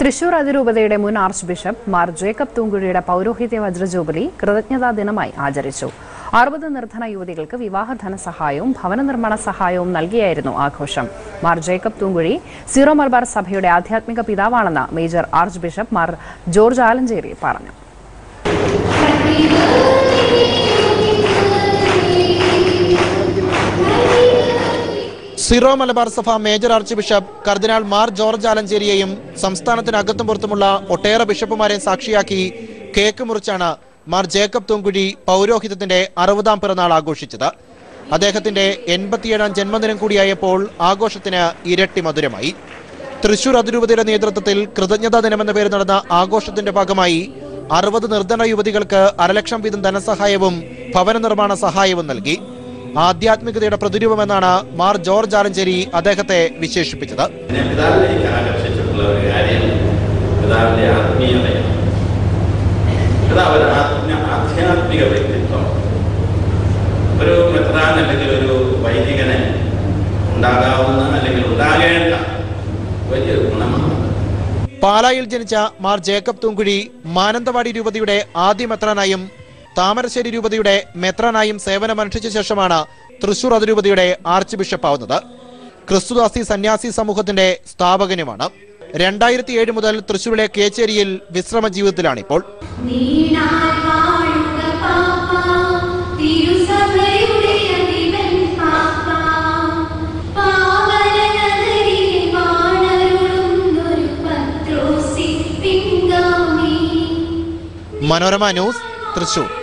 തൃശൂർ അതിരൂപതയുടെ മുൻ archbishop Mar Jacob തൂങ്കുഴിയുടെ പൗരോഹിത്യ വജ്രജൂബിലി കൃതജ്ഞതാ ദിനമായി ആചരിച്ചു അറുപത് നിർധന യുവതികൾക്ക് വിവാഹ ധനസഹായവും ഭവന നിർമ്മാണ സഹായവും നൽകിയായിരുന്നു ആഘോഷം മാർ ജേക്കബ് തൂങ്കുഴി സീറോ മലബാർ സഭയുടെ ആധ്യാത്മിക പിതാവാണെന്ന് major archbishop Mar George Alencherry പറഞ്ഞു സിറോ മലബാർ സഭ major archbishop cardinal Mar George ആലഞ്ചേരിയെയും സംസ്ഥാനത്തിനകത്തും പുറത്തുമുള്ള ഒട്ടേറെ ബിഷപ്പുമാരെയും സാക്ഷിയാക്കി കേക്ക് മുറിച്ചാണ് മാർ ജേക്കബ് തൂങ്കുഴി പൗരോഹിത്യത്തിന്റെ അറുപതാം പിറന്നാൾ ആഘോഷിച്ചത് അദ്ദേഹത്തിന്റെ എൺപത്തിയേഴാം ജന്മദിനം കൂടിയായപ്പോൾ ആഘോഷത്തിന് ഇരട്ടി മധുരമായി തൃശൂർ അതിരൂപതയുടെ നേതൃത്വത്തിൽ കൃതജ്ഞതാ ദിനമെന്ന പേര് നടന്ന ആഘോഷത്തിന്റെ ഭാഗമായി അറുപത് നിർധന യുവതികൾക്ക് അരലക്ഷം വീതം ധനസഹായവും ഭവന നിർമ്മാണ സഹായവും നൽകി ആധ്യാത്മികതയുടെ പ്രതിരൂപമെന്നാണ് മാർ ജോർജ് ആലഞ്ചേരി അദ്ദേഹത്തെ വിശേഷിപ്പിച്ചത് എന്നെ പിതാവിലേക്ക് ആകർഷിച്ചിട്ടുള്ള ഒരു കാര്യം പിതാവിന്റെ ആത്മീയതയാണ് പിതാവ് ഒരു ആത്മ ആധ്യാത്മിക വ്യക്തിത്വം ഒരു മെത്രാൻ അല്ലെങ്കിൽ ഒരു വൈദികന് ഉണ്ടാകാവുന്ന അല്ലെങ്കിൽ ഉണ്ടാകേണ്ട വലിയൊരു ഗുണമാണ് പാലായിൽ ജനിച്ച മാർ ജേക്കബ് തൂങ്കുഴി മാനന്തവാടി രൂപതയുടെ ആദ്യ മെത്രാനായും താമരശ്ശേരി രൂപതയുടെ മെത്രാനായും സേവനമനുഷ്ഠിച്ച ശേഷമാണ് തൃശൂർ അതിരൂപതയുടെ ആർച്ച് ബിഷപ്പ് ആവുന്നത് ക്രിസ്തുദാസി സന്യാസി സമൂഹത്തിന്റെ സ്ഥാപകനുമാണ് രണ്ടായിരത്തി ഏഴ് മുതൽ തൃശൂരിലെ കേച്ചേരിയിൽ വിശ്രമ ജീവിതത്തിലാണിപ്പോൾ നീണാൽ വാഴുക പാപ്പ, തിരുസഭയുടെ അധിപൻ പാപ്പ. പാവനനഗരിയിൽ വാണരുളുന്നൊരു പത്രോസി പിൻഗാമി മനോരമ ന്യൂസ് തൃശൂർ